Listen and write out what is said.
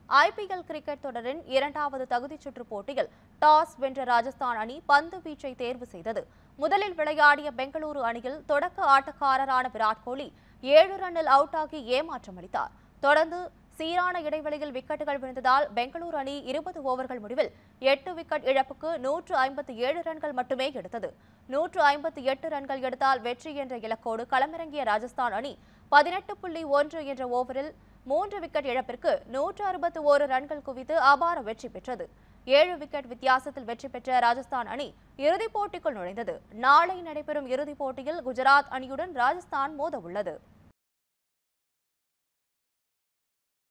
IPL cricket தொடரின் இரண்டாவது தகுதிச் சுற்று போட்டியில் டாஸ் வென்ற ராஜஸ்தான் அணி பந்து வீச்சை தேர்வு செய்தது முதலில் விளையாடிய பெங்களூரு அணியில் தொடக்க ஆட்டக்காரரான விராட் கோலி ஏழு ரன்னில் அவுட் ஆகி ஏமாற்றம் அளித்தார் தொடர்ந்து சீரான இடைவெளியில் விக்கெட்டுகள் விழுந்ததால் பெங்களூரு அணி இருபது ஓவர்கள் முடிவில் எட்டு விக்கெட் இழப்புக்கு நூற்று ஐம்பத்தி ஏழு ரன்கள் மட்டுமே எடுத்தது நூற்று ஐம்பத்தி எட்டு ரன்கள் எடுத்தால் வெற்றி என்ற இலக்கோடு களமிறங்கிய ராஜஸ்தான் அணி பதினெட்டு புள்ளி ஒன்று என்ற ஓவரில் மூன்று விக்கெட் இழப்பிற்கு நூற்று அறுபத்தி ஓரு ரன்கள் குவித்து அபார வெற்றி பெற்றது ஏழு விக்கெட் வித்தியாசத்தில் வெற்றி பெற்ற ராஜஸ்தான் அணி இறுதிப் போட்டிக்குள் நுழைந்தது நாளை நடைபெறும் இறுதிப் போட்டியில் குஜராத் அணியுடன் ராஜஸ்தான் மோத உள்ளது